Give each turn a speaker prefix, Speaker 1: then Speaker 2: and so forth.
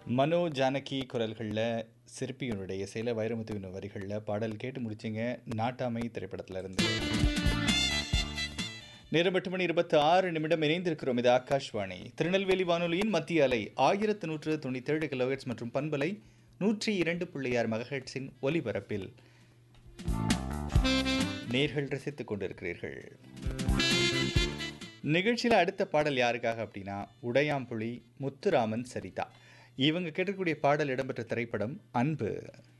Speaker 1: மனோ ஜானகி குரல்களில் சிற்பியினுடைய இசையில் வைரமுத்துவின் வரிகளில் பாடல் கேட்டு முடிச்சிங்க நாட்டாமை திரைப்படத்தில் இருந்து நேரம் எட்டு மணி இருபத்தி ஆறு நிமிடம் இணைந்திருக்கிறோம் இது ஆகாஷ்வாணி திருநெல்வேலி வானொலியின் மத்திய அலை ஆயிரத்து நூற்று தொண்ணூற்றேழு கிலோஹெட்ஸ் மற்றும் பண்பலை நூற்றி இரண்டு புள்ளி ஆறு மெகஹெட்ஸின் ஒலிபரப்பில் நேர்கள் ரசித்துக் கொண்டிருக்கிறீர்கள் நிகழ்ச்சியில் அடுத்த பாடல் யாருக்காக அப்படின்னா உடையாம்புலி முத்துராமன் சரிதா இவங்க கேட்கக்கூடிய பாடல் இடம்பெற்ற திரைப்படம் அன்பு